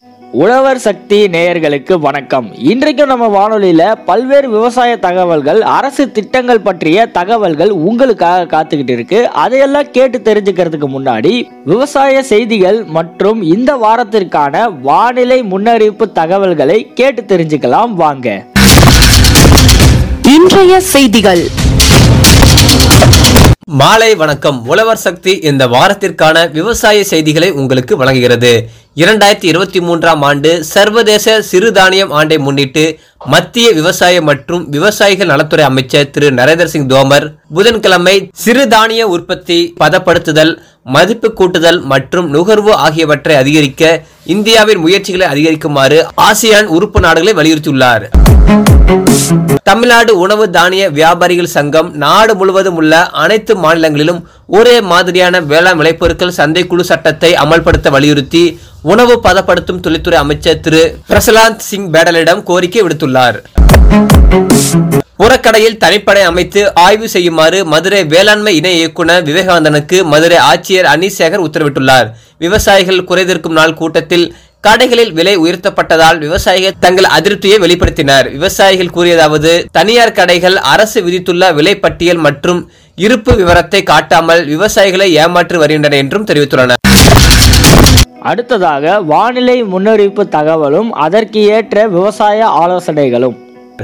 உழவர் சக்தி நேயர்களுக்கு வணக்கம் இன்றைக்கும் நம்ம வானொலியில பல்வேறு விவசாய தகவல்கள் அரசு திட்டங்கள் பற்றிய தகவல்கள் உங்களுக்காக காத்துக்கிட்டு இருக்கு அதையெல்லாம் கேட்டு தெரிஞ்சுக்கிறதுக்கு முன்னாடி விவசாய செய்திகள் மற்றும் இந்த வாரத்திற்கான வானிலை முன்னறிவிப்பு தகவல்களை கேட்டு தெரிஞ்சுக்கலாம் வாங்க இன்றைய செய்திகள் மாலை வணக்கம் உழவர் சக்தி இந்த வாரத்திற்கான விவசாய செய்திகளை உங்களுக்கு வழங்குகிறது இரண்டாயிரத்தி இருபத்தி மூன்றாம் ஆண்டு சர்வதேச சிறுதானியம் ஆண்டை முன்னிட்டு மத்திய விவசாய மற்றும் விவசாயிகள் நலத்துறை அமைச்சர் திரு நரேந்திர சிங் தோமர் புதன்கிழமை சிறுதானிய உற்பத்தி பதப்படுத்துதல் மதிப்பு கூட்டுதல் மற்றும் நுகர்வு ஆகியவற்றை அதிகரிக்க இந்தியாவின் முயற்சிகளை அதிகரிக்குமாறு ஆசியான் உறுப்பு நாடுகளை வலியுறுத்தியுள்ளார் தமிழ்நாடு உணவு தானிய வியாபாரிகள் சங்கம் நாடு முழுவதும் உள்ள அனைத்து மாநிலங்களிலும் ஒரே மாதிரியான வேளாண் விளைபொருட்கள் சந்தைக்குழு சட்டத்தை அமல்படுத்த வலியுறுத்தி உணவு பதப்படுத்தும் தொழில்துறை அமைச்சர் திரு பிரசலாந்த் சிங் பேடலிடம் கோரிக்கை விடுத்துள்ளார் புறக்கடையில் தனிப்படை அமைத்து ஆய்வு செய்யுமாறு மதுரை வேளாண்மை இணை இயக்குனர் விவேகானந்தனுக்கு மதுரை ஆட்சியர் அனீசேகர் உத்தரவிட்டுள்ளார் விவசாயிகள் குறைதீர்க்கும் நாள் கூட்டத்தில் கடைகளில் விலை உயர்த்தப்பட்டதால் விவசாயிகள் தங்கள் அதிருப்தியை வெளிப்படுத்தினர் விவசாயிகள் கூறியதாவது தனியார் கடைகள் அரசு விதித்துள்ள விலை பட்டியல் மற்றும் இருப்பு விவரத்தை காட்டாமல் விவசாயிகளை ஏமாற்றி வருகின்றன என்றும் தெரிவித்துள்ளனர் அடுத்ததாக வானிலை முன்னறிவிப்பு தகவலும் அதற்கு ஏற்ற விவசாய ஆலோசனைகளும்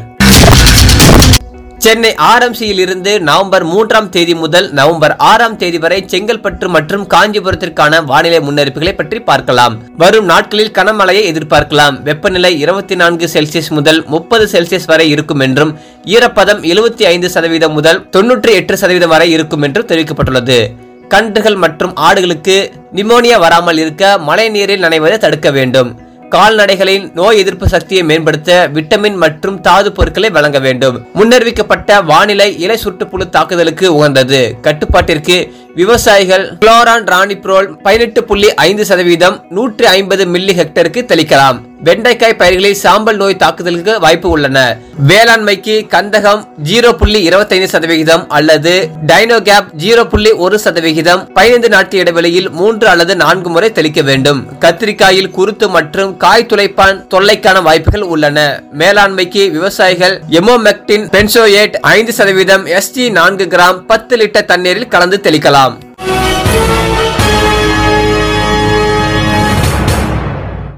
சென்னை ஆர்எம்சியில் இருந்து நவம்பர் மூன்றாம் தேதி முதல் நவம்பர் ஆறாம் தேதி வரை செங்கல்பட்டு மற்றும் காஞ்சிபுரத்திற்கான வானிலை முன்னறிப்புகளை பற்றி பார்க்கலாம் வரும் நாட்களில் கனமழையை எதிர்பார்க்கலாம் வெப்பநிலை இருபத்தி நான்கு செல்சியஸ் முதல் முப்பது செல்சியஸ் வரை இருக்கும் என்றும் ஈரப்பதம் எழுபத்தி ஐந்து சதவீதம் முதல் தொன்னூற்றி எட்டு சதவீதம் வரை இருக்கும் என்றும் தெரிவிக்கப்பட்டுள்ளது கன்றுகள் மற்றும் ஆடுகளுக்கு நிமோனியா வராமல் இருக்க மழை நீரில் நனைவதை தடுக்க வேண்டும் கால்நடைகளின் நோய் எதிர்ப்பு சக்தியை மேம்படுத்த விட்டமின் மற்றும் தாது பொருட்களை வழங்க வேண்டும் முன்னறிவிக்கப்பட்ட வானிலை இலை சுற்றுப்புழு தாக்குதலுக்கு உகந்தது கட்டுப்பாட்டிற்கு விவசாயிகள் குளோரான் ராணிப்ரோல் பதினெட்டு புள்ளி ஐந்து சதவீதம் நூற்றி ஐம்பது மில்லி ஹெக்டருக்கு தெளிக்கலாம் வெண்டைக்காய் பயிர்களில் சாம்பல் நோய் தாக்குதலுக்கு வாய்ப்பு உள்ளன வேளாண்மைக்கு கந்தகம் ஜீரோ புள்ளி இருபத்தைந்து சதவிகிதம் அல்லது டைனோகேப் ஜீரோ புள்ளி ஒரு சதவிகிதம் பதினைந்து நாட்கள் இடைவெளியில் மூன்று அல்லது நான்கு முறை தெளிக்க வேண்டும் கத்திரிக்காயில் குருத்து மற்றும் காய் துளைப்பான் தொல்லைக்கான வாய்ப்புகள் உள்ளன மேலாண்மைக்கு விவசாயிகள் எமோமெக்டின் பென்சோயேட் ஐந்து சதவீதம் எஸ்டி நான்கு கிராம் பத்து லிட்டர் தண்ணீரில் கலந்து தெளிக்கலாம்